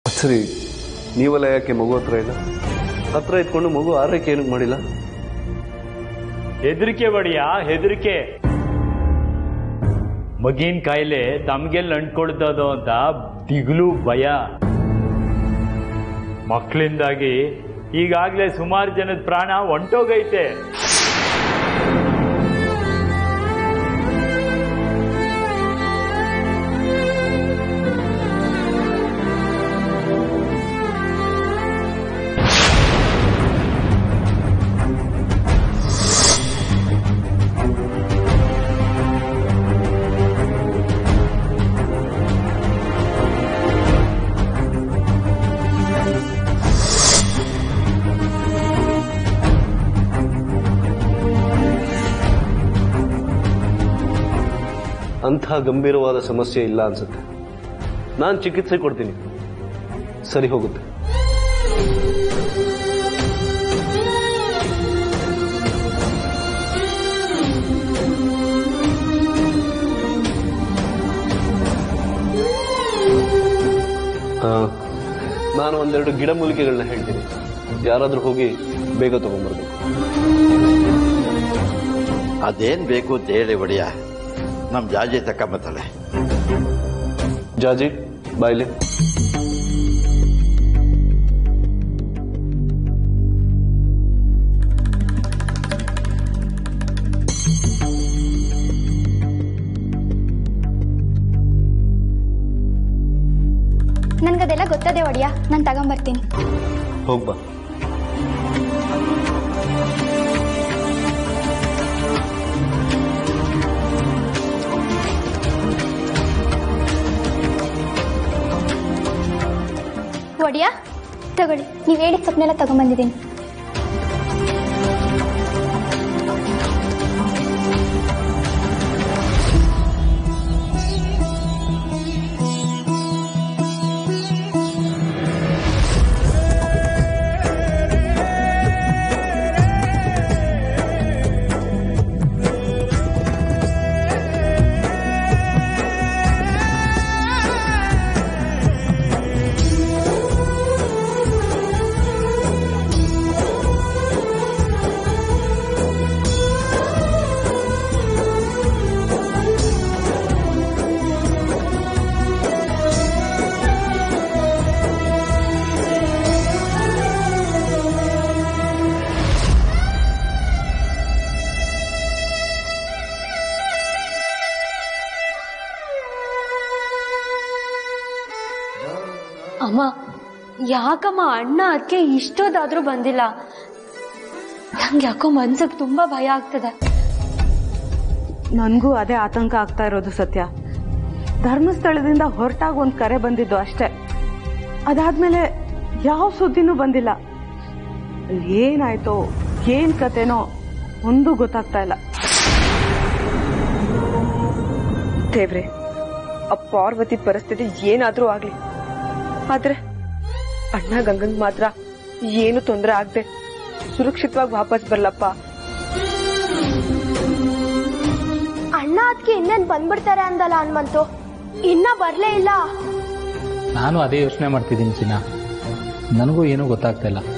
ಸರಿ ನೀವೆಲ್ಲ ಯಾಕೆ ಮಗು ಹತ್ರ ಇಲ್ಲ ಹತ್ರ ಇಟ್ಕೊಂಡು ಮಗು ಆರೈಕೆ ಏನಕ್ಕೆ ಮಾಡಿಲ್ಲ ಹೆದರಿಕೆ ಬಡಿಯ ಹೆದರಿಕೆ ಮಗಿನ ಕಾಯಿಲೆ ತಮ್ಗೆಲ್ಲ ಅಂಟ್ಕೊಳ್ತದೋ ಅಂತ ದಿಗ್ಲು ಭಯ ಮಕ್ಕಳಿಂದಾಗಿ ಈಗಾಗಲೇ ಸುಮಾರು ಜನದ ಪ್ರಾಣ ಹೊಂಟೋಗೈತೆ ಅಂಥ ಗಂಭೀರವಾದ ಸಮಸ್ಯೆ ಇಲ್ಲ ಅನ್ಸುತ್ತೆ ನಾನು ಚಿಕಿತ್ಸೆ ಕೊಡ್ತೀನಿ ಸರಿ ಹೋಗುತ್ತೆ ಆ, ನಾನು ಒಂದೆರಡು ಗಿಡಮೂಲಿಕೆಗಳನ್ನ ಹೇಳ್ತೀನಿ ಯಾರಾದ್ರೂ ಹೋಗಿ ಬೇಗ ತಗೊಂಡ್ಬರ್ಬೇಕು ಅದೇನ್ ಬೇಕು ಅಂತ ಹೇಳಿ ಒಡೆಯ ನಮ್ ಜಾಜಿ ತಕ್ಕಂಬತ್ತಲೆ ಜಾಜಿ ಬಾಯ್ಲಿ ನನ್ಗದೆಲ್ಲ ಗೊತ್ತದೆ ಒಡಿಯ ನಾನು ತಗೊಂಬರ್ತೀನಿ ಹೋಗ್ಬಾ ಒಡಿಯ ತಗೊಳ್ಳಿ ನೀವು ಹೇಳಿದ ಸೊಪ್ಪನೆಲ್ಲ ತಗೊಂಬಂದಿದ್ದೀನಿ ಅಮ್ಮ ಯಾಕಮ್ಮ ಅಣ್ಣ ಅದಕ್ಕೆ ಇಷ್ಟೊತ್ತಾದ್ರೂ ಬಂದಿಲ್ಲ ನಂಗೆ ಯಾಕೋ ಮನ್ಸಿಗೆ ತುಂಬಾ ಭಯ ಆಗ್ತದೆ ನನಗೂ ಅದೇ ಆತಂಕ ಆಗ್ತಾ ಇರೋದು ಸತ್ಯ ಧರ್ಮಸ್ಥಳದಿಂದ ಹೊರಟಾಗ ಒಂದು ಕರೆ ಬಂದಿದ್ದು ಅಷ್ಟೇ ಅದಾದ್ಮೇಲೆ ಯಾವ ಸುದ್ದಿನೂ ಬಂದಿಲ್ಲ ಅಲ್ಲಿ ಏನಾಯ್ತೋ ಏನ್ ಕತೆನೋ ಒಂದೂ ಗೊತ್ತಾಗ್ತಾ ಇಲ್ಲ ದೇವ್ರೆ ಆ ಪಾರ್ವತಿ ಪರಿಸ್ಥಿತಿ ಏನಾದ್ರೂ ಆಗ್ಲಿ ಆದ್ರೆ ಅಣ್ಣ ಗಂಗಂಗ್ ಮಾತ್ರ ಏನು ತೊಂದರೆ ಆಗದೆ ಸುರಕ್ಷಿತವಾಗಿ ವಾಪಸ್ ಬರ್ಲಪ್ಪ ಅಣ್ಣ ಅದಕ್ಕೆ ಇನ್ನೇನು ಬಂದ್ಬಿಡ್ತಾರೆ ಅಂದಲ್ಲ ಹನುಮಂತು ಇನ್ನ ಬರ್ಲೇ ಇಲ್ಲ ನಾನು ಅದೇ ಯೋಚನೆ ಮಾಡ್ತಿದ್ದೀನಿ ಚಿನ್ನ ನನಗೂ ಏನೂ ಗೊತ್ತಾಗ್ತಾ ಇಲ್ಲ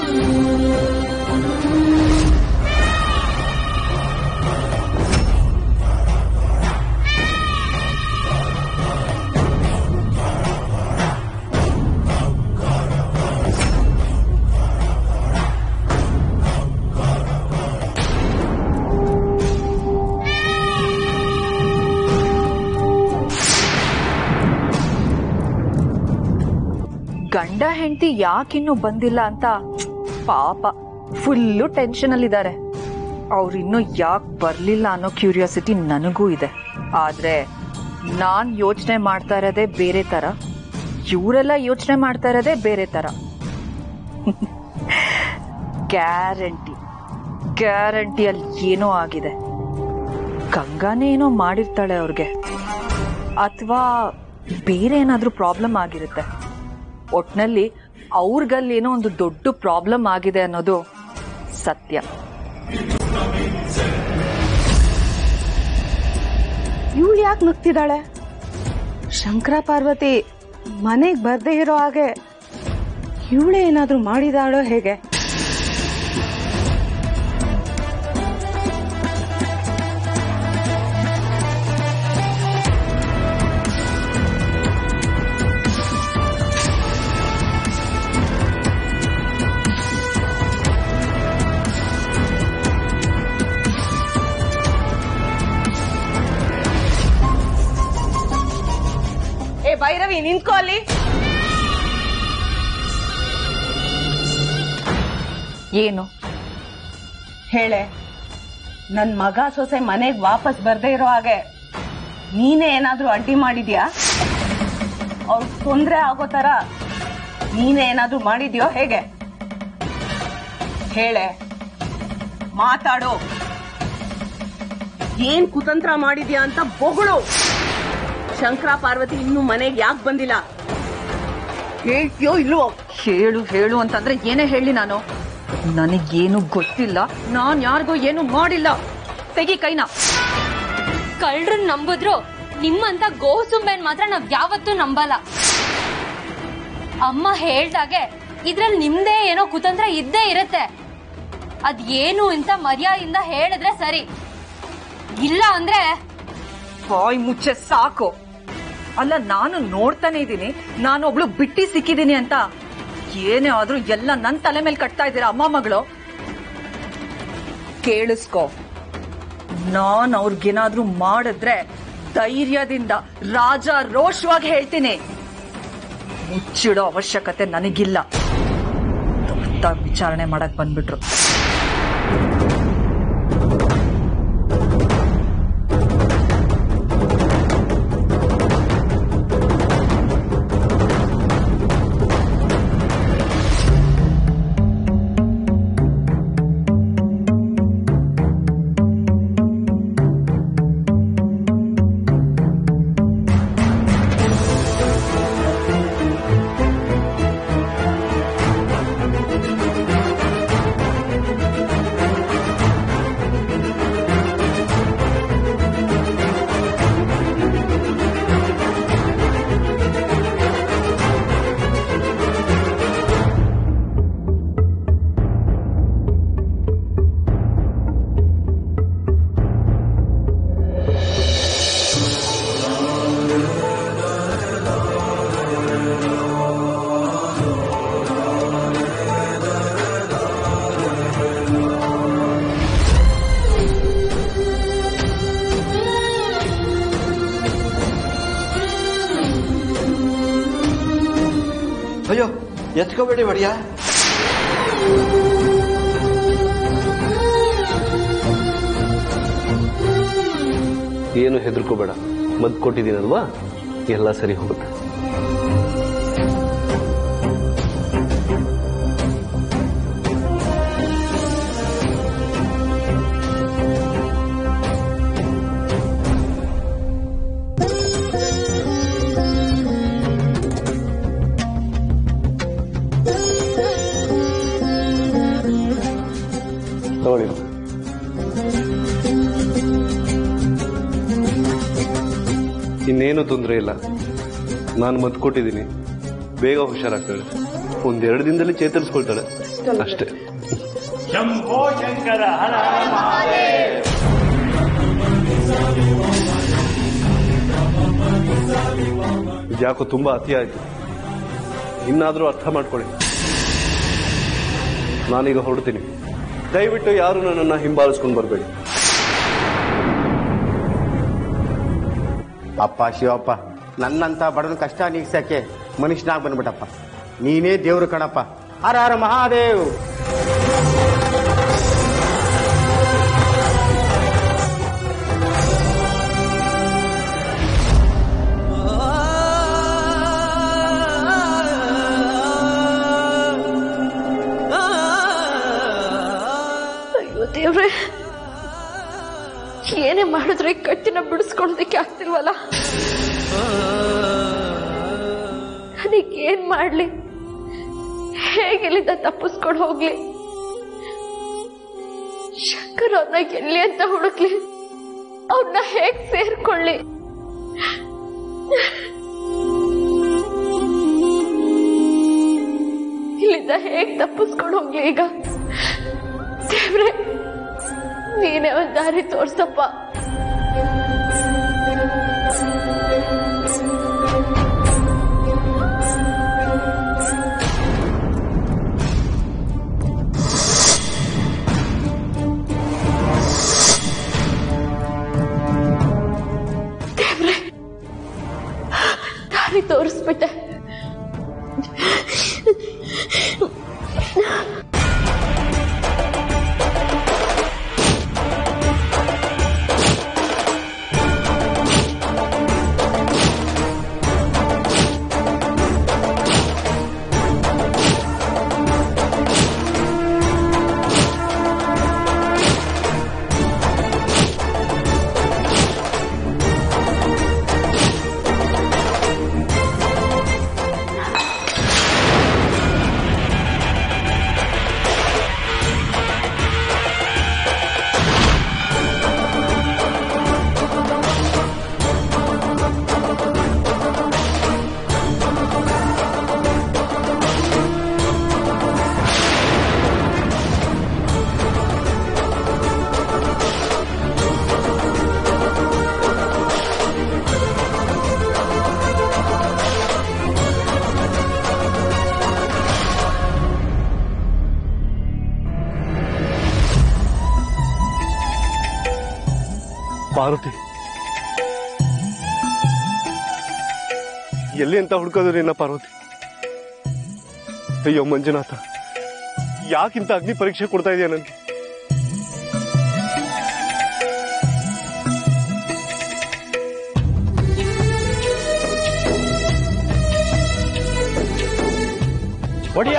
ಗಂಡ ಹೆಂಡತಿ ಯಾಕಿನ್ನೂ ಬಂದಿಲ್ಲ ಅಂತ ಪಾಪ ಫುಲ್ಲು ಟೆನ್ಷನ್ ಅಲ್ಲಿದ್ದಾರೆ ಅವ್ರಿನ್ನೂ ಯಾಕೆ ಬರ್ಲಿಲ್ಲ ಅನ್ನೋ ಕ್ಯೂರಿಯಾಸಿಟಿ ನನಗೂ ಇದೆ ಆದ್ರೆ ನಾನ್ ಯೋಚನೆ ಮಾಡ್ತಾ ಇರೋದೇ ಬೇರೆ ತರ ಇವರೆಲ್ಲ ಯೋಚನೆ ಮಾಡ್ತಾ ಇರೋದೇ ಬೇರೆ ತರ ಗ್ಯಾರಂಟಿ ಗ್ಯಾರಂಟಿ ಅಲ್ಲಿ ಏನೋ ಆಗಿದೆ ಗಂಗಾನೇ ಏನೋ ಮಾಡಿರ್ತಾಳೆ ಅವ್ರಿಗೆ ಅಥವಾ ಬೇರೆ ಏನಾದ್ರೂ ಪ್ರಾಬ್ಲಮ್ ಆಗಿರುತ್ತೆ ಒಟ್ನಲ್ಲಿ ಅವ್ರಿಗಲ್ಲಿ ಏನೋ ಒಂದು ದೊಡ್ಡ ಪ್ರಾಬ್ಲಮ್ ಆಗಿದೆ ಅನ್ನೋದು ಸತ್ಯ ಇವಳು ಯಾಕೆ ನುಗ್ತಿದ್ದಾಳೆ ಶಂಕರ ಪಾರ್ವತಿ ಮನೆಗೆ ಬರ್ದೇ ಇರೋ ಹಾಗೆ ಇವಳೇ ಏನಾದ್ರೂ ಮಾಡಿದಾಳೋ ಹೇಗೆ ಏ ಭೈರವಿ ನಿಂತ್ಕೋ ಅಲ್ಲಿ ಏನು ಹೇಳೆ ನನ್ ಮಗ ಸೊಸೆ ಮನೆಗ್ ವಾಪಸ್ ಬರ್ದೇ ಇರೋ ಹಾಗೆ ನೀನೇ ಏನಾದ್ರೂ ಅಡ್ಡಿ ಮಾಡಿದ್ಯಾ ಅವ್ರ್ ತೊಂದ್ರೆ ಆಗೋ ತರ ನೀನೇ ಏನಾದ್ರೂ ಮಾಡಿದ್ಯೋ ಹೇಗೆ ಹೇಳೆ ಮಾತಾಡು ಏನ್ ಕುತಂತ್ರ ಮಾಡಿದ್ಯಾ ಅಂತ ಬೊಗಳು ಶಂಕರ ಪಾರ್ವತಿ ಇನ್ನು ಮನೆಗೆ ಯಾಕೆ ಬಂದಿಲ್ಲ ಹೇಳ್ತೀಯೋ ಇಲ್ವೋ ಹೇಳು ಹೇಳು ಅಂತಂದ್ರೆ ಏನೇ ಹೇಳಿ ನಾನು ನನಗೇನು ಗೊತ್ತಿಲ್ಲ ನಾನ್ ಯಾರಿಗೂ ಏನು ಮಾಡಿಲ್ಲ ತೆಗಿ ಕೈನ ಕಳ್ರನ್ ನಂಬುದ್ರು ನಿಮ್ಮಂತ ಗೋಸುಂಬೆನ್ ಮಾತ್ರ ನಾವ್ ಯಾವತ್ತೂ ನಂಬಲ್ಲ ಅಮ್ಮ ಹೇಳ್ದಾಗೆ ಇದ್ರಲ್ಲಿ ನಿಮ್ದೇ ಏನೋ ಕುತಂತ್ರ ಇದ್ದೇ ಇರತ್ತೆ ಅದ್ ಏನು ಅಂತ ಮರ್ಯಾದಿಂದ ಹೇಳಿದ್ರೆ ಸರಿ ಇಲ್ಲ ಅಂದ್ರೆ ಬಾಯ್ ಮುಚ್ಚೆ ಸಾಕು ಅಲ್ಲ ನಾನು ನೋಡ್ತಾನೆ ಇದ್ದೀನಿ ನಾನೊಬ್ಳು ಬಿಟ್ಟಿ ಸಿಕ್ಕಿದ್ದೀನಿ ಅಂತ ಏನೇ ಆದ್ರೂ ಎಲ್ಲ ನನ್ ತಲೆ ಮೇಲೆ ಕಟ್ತಾ ಇದ್ದೀರಾ ಅಮ್ಮ ಮಗಳು ಕೇಳಿಸ್ಕೊ ನಾನ್ ಅವ್ರಿಗೇನಾದ್ರೂ ಮಾಡಿದ್ರೆ ಧೈರ್ಯದಿಂದ ರಾಜ ರೋಷವಾಗಿ ಹೇಳ್ತೀನಿ ಮುಚ್ಚಿಡೋ ಅವಶ್ಯಕತೆ ನನಗಿಲ್ಲ ದೊಡ್ಡದಾಗಿ ವಿಚಾರಣೆ ಮಾಡಕ್ ಬಂದ್ಬಿಟ್ರು ಅಯ್ಯೋ ಎತ್ಕೋಬೇಡಿ ಒಡೆಯ ಏನು ಹೆದರ್ಕೋಬೇಡ ಮದ್ದು ಕೊಟ್ಟಿದ್ದೀನಲ್ವಾ ಎಲ್ಲ ಸರಿ ಹೋಗುತ್ತೆ ತಗೊಳ್ಳಿ ಇನ್ನೇನು ತೊಂದರೆ ಇಲ್ಲ ನಾನು ಮದ್ದು ಕೊಟ್ಟಿದ್ದೀನಿ ಬೇಗ ಹುಷಾರಾಗ್ತಾಳೆ ಒಂದೆರಡು ದಿನದಲ್ಲಿ ಚೇತರಿಸ್ಕೊಳ್ತಾಳೆ ಅಷ್ಟೇ ಶಂಭೋ ಶಂಕರ ಹರ ಯಾಕೋ ತುಂಬಾ ಅತಿ ಆಯ್ತು ಇನ್ನಾದರೂ ಅರ್ಥ ಮಾಡ್ಕೊಳ್ಳಿ ನಾನೀಗ ಹೊರಡ್ತೀನಿ ದಯವಿಟ್ಟು ಯಾರು ನನ್ನನ್ನು ಹಿಂಬಾಲಿಸ್ಕೊಂಡು ಬರಬೇಡಿ ಅಪ್ಪ ಶಿವಪ್ಪ ನನ್ನಂತ ಬಡವನ ಕಷ್ಟ ನೀಗ್ಸಕ್ಕೆ ಮನುಷ್ಯನಾಗ್ ಬಂದ್ಬಿಟ್ಟಪ್ಪ ನೀನೇ ದೇವ್ರು ಕಣಪ್ಪ ಹರ ಹರ ಮಹಾದೇವ್ ಅಯ್ಯೋ ದೇವ್ರೆ ಏನೇ ಮಾಡಿದ್ರೆ ಈ ಕಟ್ಟಿನ ಬಿಡಿಸ್ಕೊಳೋದಕ್ಕೆ ಆಗ್ತಿಲ್ವಲ್ಲ ನನಗೆ ಏನ್ ಮಾಡ್ಲಿ ಹೇಗಿಲ್ಲಿಂದ ತಪ್ಪಿಸ್ಕೊಂಡು ಹೋಗ್ಲಿ ಶಂಕರ್ ಅವ್ರನ್ನ ಎಲ್ಲಿ ಅಂತ ಹುಡುಕ್ಲಿ ಅವ್ರನ್ನ ಹೇಗ್ ಸೇರ್ಕೊಳ್ಳಿ ಇಲ್ಲಿಂದ ಹೇಗ್ ತಪ್ಪಿಸ್ಕೊಂಡು ಹೋಗ್ಲಿ ಈಗ ದೇವ್ರೆ ನೀನೇ ಒಂದ್ ದಾರಿ ತೋರ್ಸಪ್ಪ ದೇವ್ರೆ ದಾರಿ ತೋರಿಸ್ಬಿಟ್ಟೆ ಪಾರ್ವತಿ ಎಲ್ಲಿ ಅಂತ ಹುಡ್ಕೋದು ನಿನ್ನ ಪಾರ್ವತಿ ಅಯ್ಯೋ ಮಂಜುನಾಥ ಯಾಕಿಂತ ಅಗ್ನಿ ಪರೀಕ್ಷೆ ಕೊಡ್ತಾ ಇದೆಯಾ ನನಗೆ ಒಡಿಯ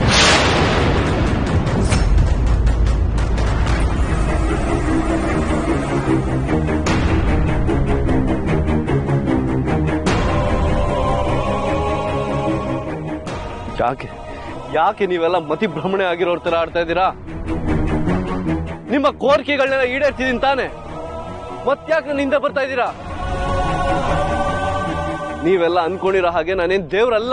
ಯಾಕೆ ಯಾಕೆ ನೀವೆಲ್ಲ ಮತಿ ಭ್ರಮಣೆ ಆಗಿರೋರ್ ತರ ಆಡ್ತಾ ಇದ್ದೀರಾ ನಿಮ್ಮ ಕೋರಿಕೆಗಳನ್ನೆಲ್ಲ ಈಡೇರ್ತಿದ್ದೀನಿ ತಾನೆ ಮತ್ತ್ಯಾಕೆ ನನ್ನ ಹಿಂದೆ ಬರ್ತಾ ಇದ್ದೀರಾ ನೀವೆಲ್ಲ ಅನ್ಕೊಂಡಿರೋ ಹಾಗೆ ನಾನೇನ್ ದೇವ್ರಲ್ಲ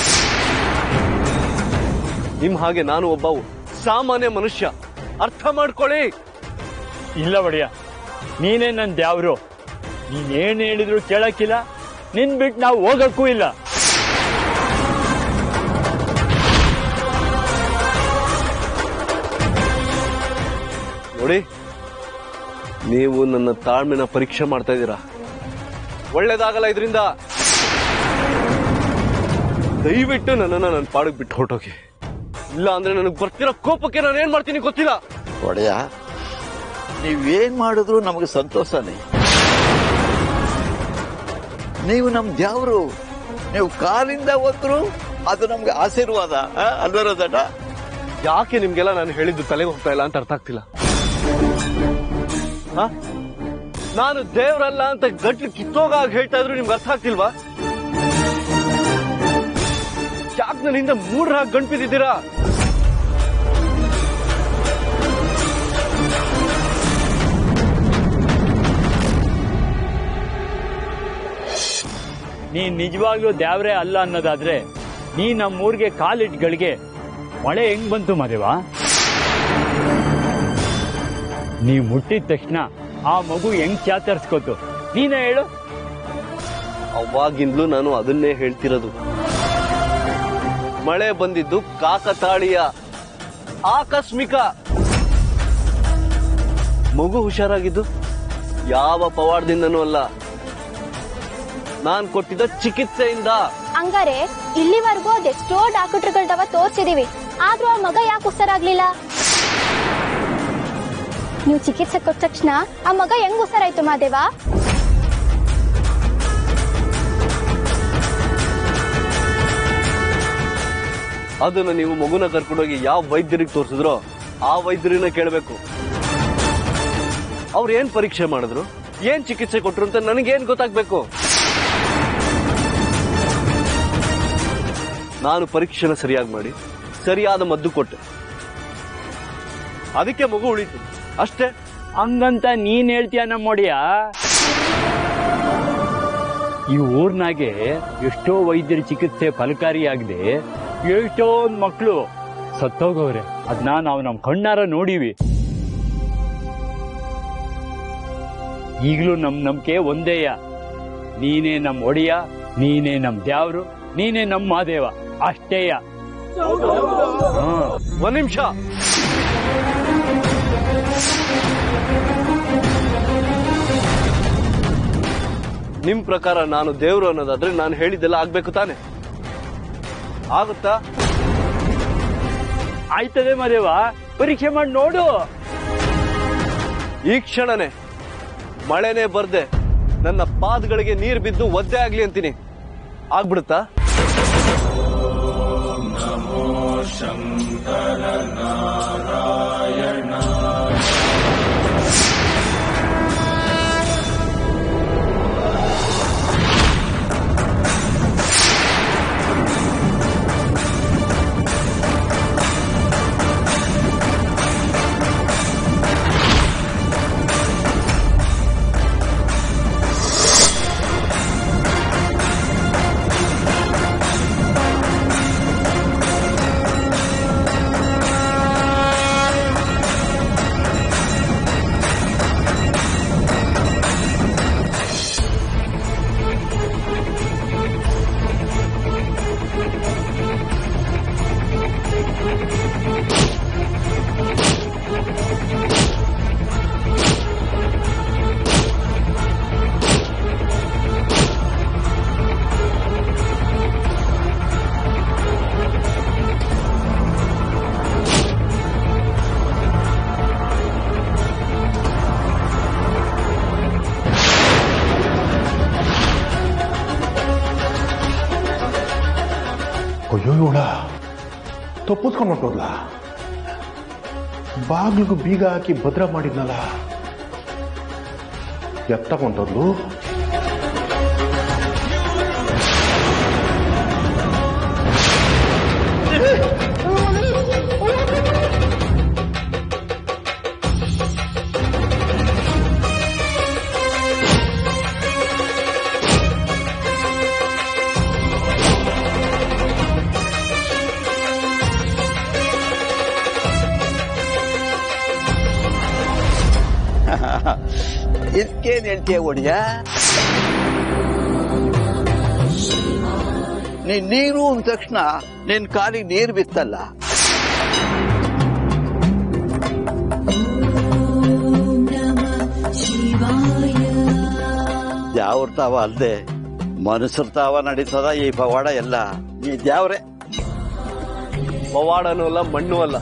ನಿಮ್ ಹಾಗೆ ನಾನು ಒಬ್ಬ ಸಾಮಾನ್ಯ ಮನುಷ್ಯ ಅರ್ಥ ಮಾಡ್ಕೊಳ್ಳಿ ಇಲ್ಲ ಒಡೆಯ ನೀನೇ ನನ್ನ ದ್ಯಾವ್ರು ನೀನೇನ್ ಹೇಳಿದ್ರು ಕೇಳಕ್ಕಿಲ್ಲ ನಿನ್ ಬಿಟ್ಟು ನಾವು ಹೋಗಕ್ಕೂ ಇಲ್ಲ ನೋಡಿ ನೀವು ನನ್ನ ತಾಳ್ಮೆನ ಪರೀಕ್ಷೆ ಮಾಡ್ತಾ ಇದ್ದೀರಾ ಒಳ್ಳೇದಾಗಲ್ಲ ಇದರಿಂದ ದಯವಿಟ್ಟು ನನ್ನನ್ನ ನನ್ನ ಪಾಡಿಗೆ ಬಿಟ್ಟು ಹೊರಟೋಗಿ ಇಲ್ಲ ಅಂದ್ರೆ ನನಗೆ ಬರ್ತಿರೋ ಕೋಪಕ್ಕೆ ನಾನು ಏನ್ ಮಾಡ್ತೀನಿ ಗೊತ್ತಿಲ್ಲ ಒಡೆಯ ನೀವೇನ್ ಮಾಡಿದ್ರು ನಮಗೆ ಸಂತೋಷನೇ ನೀವು ನಮ್ ದ್ಯಾವ್ರು ನೀವು ಕಾಲಿಂದ ಒತ್ತರು ಅದು ನಮ್ಗೆ ಆಶೀರ್ವಾದ ಆ? ಅಲ್ವರೋ ದಡ್ಡ ಯಾಕೆ ನಿಮ್ಗೆಲ್ಲ ನಾನು ಹೇಳಿದ್ದು ತಲೆಗೆ ಹೋಗ್ತಾ ಇಲ್ಲ ಅಂತ ಅರ್ಥ ಆಗ್ತಿಲ್ಲ ಹ? ನಾನು ದೇವ್ರಲ್ಲ ಅಂತ ಗಟ್ಲು ಕಿತ್ತೋಗಾಗ ಹೇಳ್ತಾ ಇದ್ರು ನಿಮ್ಗೆ ಅರ್ಥ ಆಗ್ತಿಲ್ವಾ ಯಾಕೆ ನನ್ನಿಂದ ಮೂಡ್ರ ಗಂಟು ಬಿದ್ದಿದ್ದೀರಾ ನೀನ್ ನಿಜವಾಗ್ಲೂ ದ್ಯಾವ್ರೆ ಅಲ್ಲ ಅನ್ನೋದಾದ್ರೆ ನೀ ನಮ್ಮೂರ್ಗೆ ಕಾಲಿಟ್ಗಳಿಗೆ ಮಳೆ ಹೆಂಗ್ ಬಂತು ಮದೇವಾ ನೀ ಮುಟ್ಟಿದ ತಕ್ಷಣ ಆ ಮಗು ಹೆಂಗ್ ಚಾತರ್ಸ್ಕೋತು ನೀನೇ ಹೇಳು ಅವಾಗಿಂದಲೂ ನಾನು ಅದನ್ನೇ ಹೇಳ್ತಿರೋದು ಮಳೆ ಬಂದಿದ್ದು ಕಾಕತಾಳೀಯ ಆಕಸ್ಮಿಕ ಮಗು ಹುಷಾರಾಗಿದ್ದು ಯಾವ ಪವಾಡದಿಂದನೂ ಅಲ್ಲ ನಾನ್ ಕೊಟ್ಟಿದ್ದ ಚಿಕಿತ್ಸೆಯಿಂದ ಹಂಗಾರೆ ಇಲ್ಲಿವರೆಗೂ ಅದೆಷ್ಟೋ ಡಾಕ್ಟರ್ಗಳದವ ತೋರ್ಸಿದೀವಿ ಆದ್ರೂ ಆ ಮಗ ಯಾಕೆ ಹುಷಾರಾಗ್ಲಿಲ್ಲ ನೀವು ಚಿಕಿತ್ಸೆ ಕೊಟ್ಟ ತಕ್ಷಣ ಆ ಮಗ ಹೆಂಗ್ ಹುಷಾರಾಯ್ತು ಮಾದೇವ ಅದನ್ನ ನೀವು ಮಗುನ ಕರ್ಕೊಂಡೋಗಿ ಯಾವ ವೈದ್ಯರಿಗೆ ತೋರಿಸಿದ್ರೋ ಆ ವೈದ್ಯರನ್ನ ಕೇಳಬೇಕು ಅವ್ರು ಏನ್ ಪರೀಕ್ಷೆ ಮಾಡಿದ್ರು ಏನ್ ಚಿಕಿತ್ಸೆ ಕೊಟ್ರು ಅಂತ ನನಗೇನ್ ಗೊತ್ತಾಗ್ಬೇಕು ನಾನು ಪರೀಕ್ಷೆನ ಸರಿಯಾಗಿ ಮಾಡಿ ಸರಿಯಾದ ಮದ್ದು ಕೊಟ್ಟೆ ಅದಕ್ಕೆ ಮಗು ಉಳಿತು ಅಷ್ಟೇ ಹಂಗಂತ ನೀನ್ ಹೇಳ್ತೀಯ ನಮ್ಮೊಡಿಯ ಈ ಊರ್ನಾಗೆ ಎಷ್ಟೋ ವೈದ್ಯರ ಚಿಕಿತ್ಸೆ ಫಲಕಾರಿಯಾಗದೆ ಎಷ್ಟೊಂದ್ ಮಕ್ಕಳು ಸತ್ತೋಗವ್ರೆ ಅದನ್ನ ನಾವು ನಮ್ಮ ಕಣ್ಣಾರ ನೋಡೀವಿ ಈಗಲೂ ನಮ್ ನಂಬಿಕೆ ಒಂದೇಯ ನೀನೇ ನಮ್ ಒಡೆಯ ನೀನೇ ನಮ್ ದ್ಯಾವ್ರು ನೀನೇ ನಮ್ ಮಾದೇವ ಅಷ್ಟೇಯ ಹಾ ಒಂದ್ ನಿಮಿಷ ನಿಮ್ ಪ್ರಕಾರ ನಾನು ದೇವ್ರು ಅನ್ನೋದಾದ್ರೆ ನಾನು ಹೇಳಿದ್ದೆಲ್ಲ ಆಗ್ಬೇಕು ತಾನೆ ಆಗುತ್ತಾ ಆಯ್ತದೆ ಮಾದೇವ ಪರೀಕ್ಷೆ ಮಾಡಿ ನೋಡು ಈ ಕ್ಷಣನೇ ಮಳೆನೇ ಬರ್ದೆ ನನ್ನ ಪಾದಗಳಿಗೆ ನೀರು ಬಿದ್ದು ಒದ್ದೆ ಆಗ್ಲಿ ಅಂತೀನಿ ಆಗ್ಬಿಡುತ್ತಾ ಅಯ್ಯೋ ಇವಳ ತಪ್ಪಿಸ್ಕೊಂಡು ಹೊಟ್ಟೋದ್ಲ ಬಾಗಿಲಿಗೂ ಬೀಗ ಹಾಕಿ ಭದ್ರ ಮಾಡಿದ್ನಲ್ಲ ಎತ್ತಕೊಂಡೋದ್ಲು ಇದಕ್ಕೇನ್ ಹೇಳ್ತೀಯ ಒಡಿಯ ನೀನ್ ನೀರು ಅಂದ ತಕ್ಷಣ ನಿನ್ ಕಾಲಿಗೆ ನೀರು ಬಿತ್ತಲ್ಲ ಯಾವ್ರ ತಾವ ಅಲ್ದೆ ಮನುಷ್ಯರ ತಾವ ನಡೀತದ ಈ ಪವಾಡ ಎಲ್ಲ ಈ ದ್ಯಾವ್ರೆ ಪವಾಡನೂ ಅಲ್ಲ ಮಣ್ಣು ಅಲ್ಲ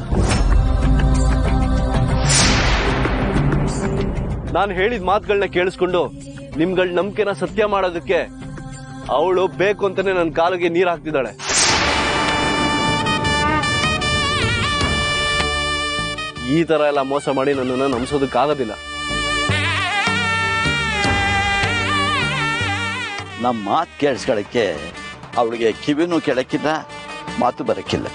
ನಾನು ಹೇಳಿದ ಮಾತುಗಳನ್ನ ಕೇಳಿಸ್ಕೊಂಡು ನಿಮ್ಗಳ ನಂಬಿಕೆನ ಸತ್ಯ ಮಾಡೋದಕ್ಕೆ ಅವಳು ಬೇಕು ಅಂತಾನೆ ನನ್ನ ಕಾಲಿಗೆ ನೀರು ಹಾಕ್ತಿದ್ದಾಳೆ ಈ ತರ ಎಲ್ಲ ಮೋಸ ಮಾಡಿ ನನ್ನನ್ನು ನಂಬಿಸೋದಕ್ಕಾಗೋದಿಲ್ಲ ನಮ್ಮ ಮಾತು ಕೇಳಿಸ್ಕೊಳಕ್ಕೆ ಅವಳಿಗೆ ಕಿವಿನೂ ಕೆಳಕ್ಕಿಲ್ಲ ಮಾತು ಬರಕ್ಕಿಲ್ಲ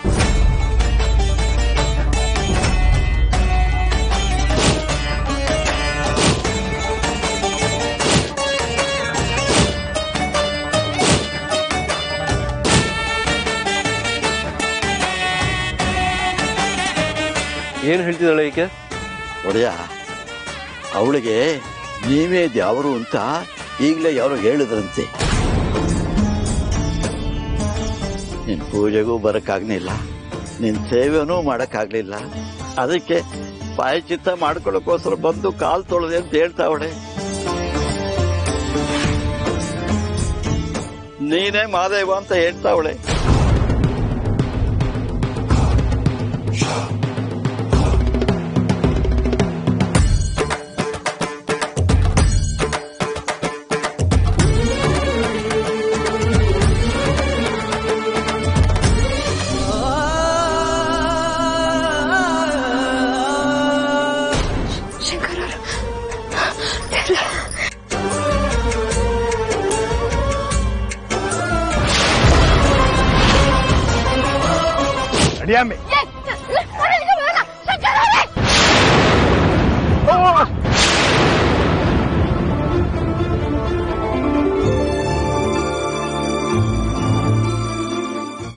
ಏನ್ ಹೇಳ್ತಿದ್ದಾಳೆ ಈಕೆ ಒಡೆಯ ಅವಳಿಗೆ ನೀವೇ ದ್ಯಾವರು ಅಂತ ಈಗಲೇ ಯಾರೋ ಹೇಳಿದ್ರಂತೆ ನಿನ್ ಪೂಜೆಗೂ ಬರಕ್ಕಾಗ್ಲಿಲ್ಲ ನಿನ್ ಸೇವೆನೂ ಮಾಡಕ್ಕಾಗ್ಲಿಲ್ಲ ಅದಕ್ಕೆ ಪಾಯಚಿತ್ತ ಮಾಡ್ಕೊಳ್ಳೋಕೋಸ್ಕರ ಬಂದು ಕಾಲ್ ತೊಳೆದೆ ಅಂತ ಹೇಳ್ತಾವಳೆ ನೀನೇ ಮಾದೇವ ಅಂತ ಹೇಳ್ತಾವಳೆ ಅಡಿಯಾಮೆ